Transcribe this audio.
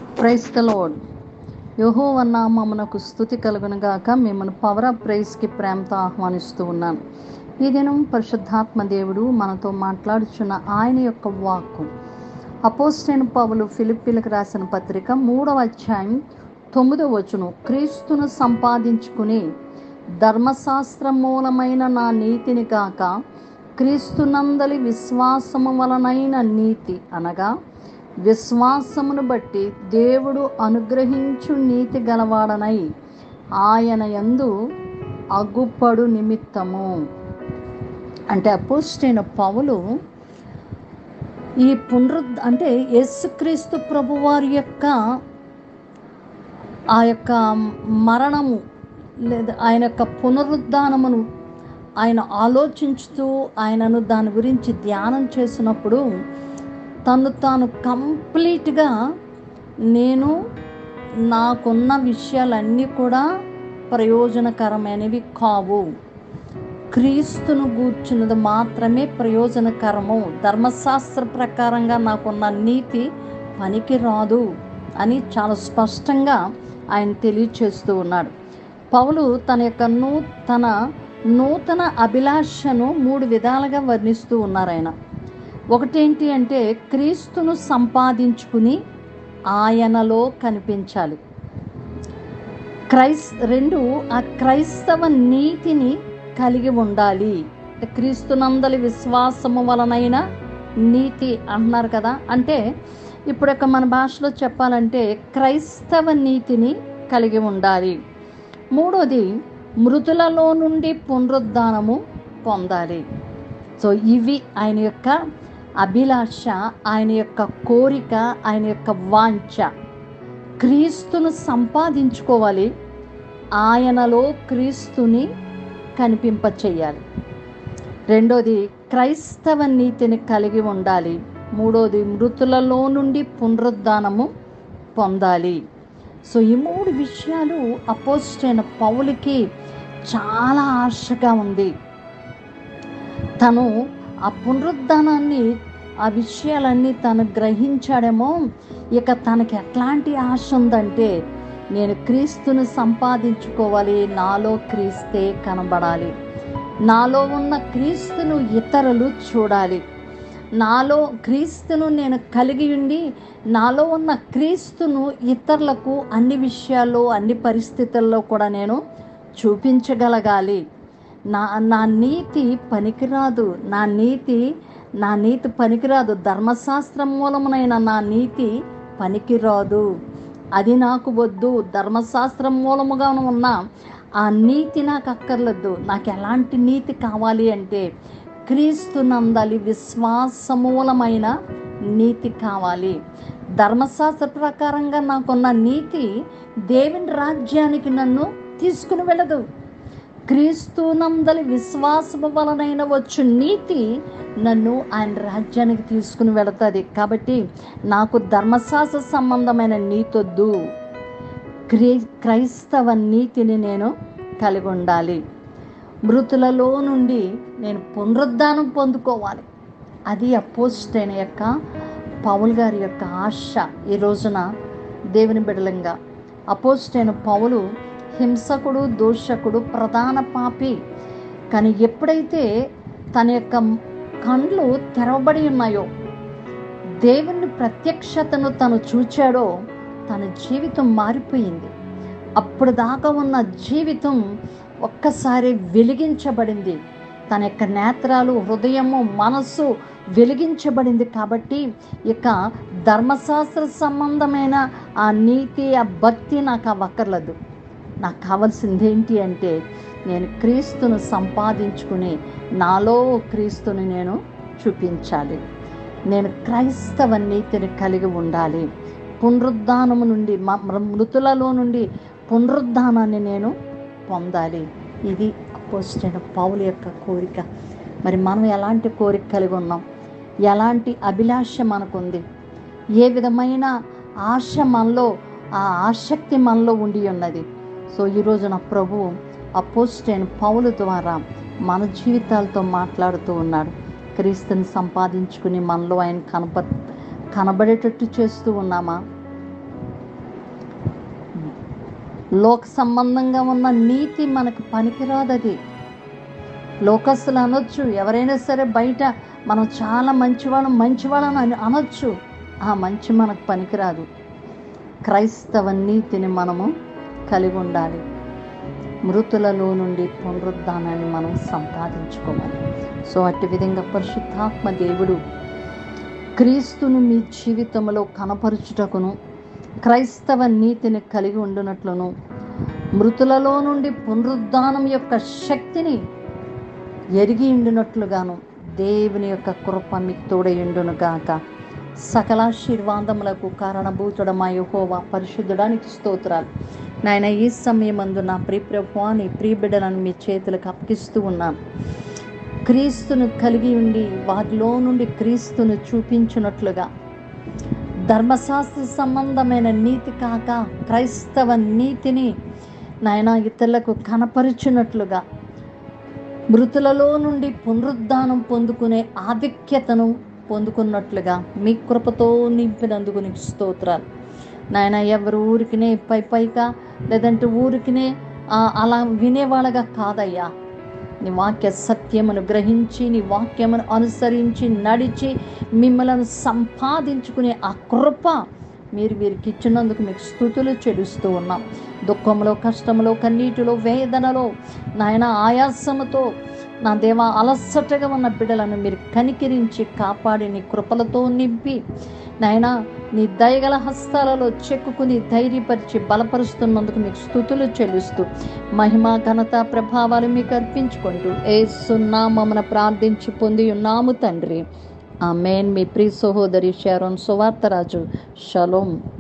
price the load యహోవ నామమునకు స్థుతి కలుగునుగాక మిమ్మల్ని పవర్ ఆఫ్ ప్రైజ్కి ప్రేమతో ఆహ్వానిస్తూ ఉన్నాను ఈ దినం పరిశుద్ధాత్మ దేవుడు మనతో మాట్లాడుచున్న ఆయన యొక్క వాక్కు అపోస్టైన్ పౌలు ఫిలిప్పీలకు రాసిన పత్రిక మూడవ అధ్యాయం తొమ్మిదవ వచనం క్రీస్తును సంపాదించుకుని ధర్మశాస్త్ర మూలమైన నా నీతిని కాక క్రీస్తునందలి విశ్వాసము వలనైన నీతి అనగా విశ్వాసమును బట్టి దేవుడు అనుగ్రహించు నీతి గలవాడనై ఆయన యందు అగుపడు నిమిత్తము అంటే అపోస్టైన పౌలు ఈ పునరుద్ అంటే యేసుక్రీస్తు ప్రభువారి యొక్క ఆ యొక్క మరణము లేదా ఆయన యొక్క పునరుద్ధానమును ఆయన ఆలోచించుతూ ఆయనను దాని గురించి ధ్యానం చేసినప్పుడు తను తాను కంప్లీట్గా నేను నాకున్న విషయాలన్నీ కూడా ప్రయోజనకరమైనవి కావు క్రీస్తును గూర్చినది మాత్రమే ప్రయోజనకరము ధర్మశాస్త్ర ప్రకారంగా నాకున్న నీతి పనికి రాదు అని చాలా స్పష్టంగా ఆయన తెలియచేస్తూ ఉన్నాడు పౌలు తన యొక్క నూ తన నూతన అభిలాషను మూడు విధాలుగా వర్ణిస్తూ ఉన్నారు ఆయన ఒకటేంటి అంటే క్రీస్తును సంపాదించుకుని ఆయనలో కనిపించాలి క్రైస్ రెండు ఆ క్రైస్తవ నీతిని కలిగి ఉండాలి క్రీస్తునందలి విశ్వాసము వలనైన నీతి అంటున్నారు కదా అంటే ఇప్పుడు యొక్క మన భాషలో చెప్పాలంటే క్రైస్తవ నీతిని కలిగి ఉండాలి మూడోది మృతులలో నుండి పునరుద్ధానము పొందాలి సో ఇవి ఆయన యొక్క అభిలాష ఆయన యొక్క కోరిక ఆయన యొక్క వాంఛ క్రీస్తును సంపాదించుకోవాలి ఆయనలో క్రీస్తుని కనిపింపచేయాలి రెండోది క్రైస్తవ నీతిని కలిగి ఉండాలి మూడోది మృతులలో నుండి పునరుద్ధానము పొందాలి సో ఈ మూడు విషయాలు అపోజిట్ పౌలకి చాలా ఆశగా ఉంది తను ఆ పునరుద్ధానాన్ని ఆ విషయాలన్నీ తను గ్రహించాడేమో ఇక తనకి ఎట్లాంటి ఆశ ఉందంటే నేను క్రీస్తును సంపాదించుకోవాలి నాలో క్రీస్తే కనబడాలి నాలో ఉన్న క్రీస్తును ఇతరులు చూడాలి నాలో క్రీస్తును నేను కలిగి ఉండి నాలో ఉన్న క్రీస్తును ఇతరులకు అన్ని విషయాల్లో అన్ని పరిస్థితుల్లో కూడా నేను చూపించగలగాలి నా నా నీతి పనికిరాదు నా నీతి నా నీతి పనికిరాదు ధర్మశాస్త్రం మూలమునైన నా నీతి పనికిరాదు అది నాకు వద్దు ధర్మశాస్త్రం మూలముగా ఉన్న ఆ నీతి నాకు అక్కర్లేదు నాకు ఎలాంటి నీతి కావాలి అంటే క్రీస్తు నందలి విశ్వాసమూలమైన నీతి కావాలి ధర్మశాస్త్ర ప్రకారంగా నాకున్న నీతి దేవుని రాజ్యానికి నన్ను తీసుకుని వెళ్ళదు క్రీస్తు నందలి విశ్వాసము వలనైన వచ్చు నీతి నన్ను ఆయన రాజ్యానికి తీసుకుని వెళుతుంది కాబట్టి నాకు ధర్మశాస్త్ర సంబంధమైన నీతొద్దు క్రీ క్రైస్తవ నీతిని నేను కలిగి ఉండాలి మృతులలో నుండి నేను పునరుద్ధానం పొందుకోవాలి అది అపోజిట్ అయిన యొక్క పౌల్ గారి యొక్క ఆశ ఈ రోజున దేవుని బిడలంగా అపోజిట్ అయిన పౌలు హింసకుడు దూషకుడు ప్రధాన పాపి కానీ ఎప్పుడైతే తన యొక్క కండ్లు తెరవబడి ఉన్నాయో దేవుని ప్రత్యక్షతను తను చూచాడో తన జీవితం మారిపోయింది అప్పుడు దాకా ఉన్న జీవితం ఒక్కసారి వెలిగించబడింది తన యొక్క నేత్రాలు హృదయము మనస్సు వెలిగించబడింది కాబట్టి ఇక ధర్మశాస్త్ర సంబంధమైన ఆ నీతి ఆ భక్తి నాకు అవ్వక్కర్లేదు నాకు కావాల్సింది ఏంటి అంటే నేను క్రీస్తును సంపాదించుకుని నాలో క్రీస్తుని నేను చూపించాలి నేను క్రైస్తవ నీతిని కలిగి ఉండాలి పునరుద్ధానము నుండి మృతులలో నుండి పునరుద్ధానాన్ని నేను పొందాలి ఇది అపోజిట్ పౌలు యొక్క కోరిక మరి మనం ఎలాంటి కోరిక కలిగి ఉన్నాం ఎలాంటి అభిలాష మనకుంది ఏ విధమైన ఆశ మనలో ఆ ఆసక్తి మనలో ఉండి ఉన్నది సో ఈరోజు నా ప్రభు అపోజిట్ పౌలు ద్వారా మన జీవితాలతో మాట్లాడుతూ ఉన్నాడు క్రీస్తుని సంపాదించుకుని మనలో ఆయన కనప కనబడేటట్టు చేస్తూ ఉన్నామా లోక సంబంధంగా ఉన్న నీతి మనకు పనికిరాదు అది లోకస్తులు అనొచ్చు ఎవరైనా సరే బయట మనం చాలా మంచివాళ్ళం మంచివాళ్ళని అని అనొచ్చు ఆ మంచి మనకు పనికిరాదు క్రైస్తవ నీతిని మనము కలిగి ఉండాలి మృతులలో నుండి పునరుద్ధానాన్ని మనం సంపాదించుకోవాలి సో అట్టి విధంగా పరిశుద్ధాత్మ దేవుడు క్రీస్తును మీ జీవితంలో కనపరుచుటకును క్రైస్తవ నీతిని కలిగి ఉండునట్లును మృతులలో నుండి పునరుద్ధానం యొక్క శక్తిని ఎరిగి ఉండినట్లుగాను దేవుని యొక్క కృప మీకు తోడయుండును గాక సకలాశీర్వాదములకు కారణభూతుడమా యహోవా పరిశుద్ధుడానికి స్తోత్రాలు నాయన ఈ సమయమందు నా ప్రియప్రభు నీ ప్రియ బిడ్డలను మీ చేతులకు అప్పగిస్తూ ఉన్నాను క్రీస్తును కలిగి ఉండి వారిలో నుండి క్రీస్తును చూపించినట్లుగా ధర్మశాస్త్ర సంబంధమైన నీతి కాక క్రైస్తవ నీతిని నాయన ఇతరులకు కనపరిచినట్లుగా మృతులలో నుండి పునరుద్ధానం పొందుకునే ఆధిక్యతను పొందుకున్నట్లుగా మీ కృపతో నింపినందుకు నీకు స్తోత్రాలు నాయన ఎవరు ఊరికినే పై పైగా లేదంటే ఊరికినే ఆ, అలా వినేవాళ్ళగా కాదయ్యా నీ వాక్య సత్యమును గ్రహించి నీ వాక్యమును అనుసరించి నడిచి మిమ్మల్ని సంపాదించుకునే ఆ కృప మీరు వీరికి ఇచ్చినందుకు మీకు స్థుతులు చెడుస్తూ ఉన్నాం దుఃఖంలో కష్టంలో కన్నీటిలో వేదనలో నాయన ఆయాసముతో నా దేవ అలసటగా ఉన్న బిడ్డలను మీరు కనికిరించి కాపాడి నీ కృపలతో నింపి నాయన నీ దయగల హస్తాలలో చెక్కుకుని ధైర్యపరిచి బలపరుస్తున్నందుకు మీకు స్థుతులు చెల్లిస్తూ మహిమ ఘనత ప్రభావాలు మీకు అర్పించుకుంటూ ఏ సున్నామమున ప్రార్థించి పొంది ఉన్నాము తండ్రి ఆమెన్ మీ ప్రియ సహోదరి షారోన్ సువార్తరాజు షలోం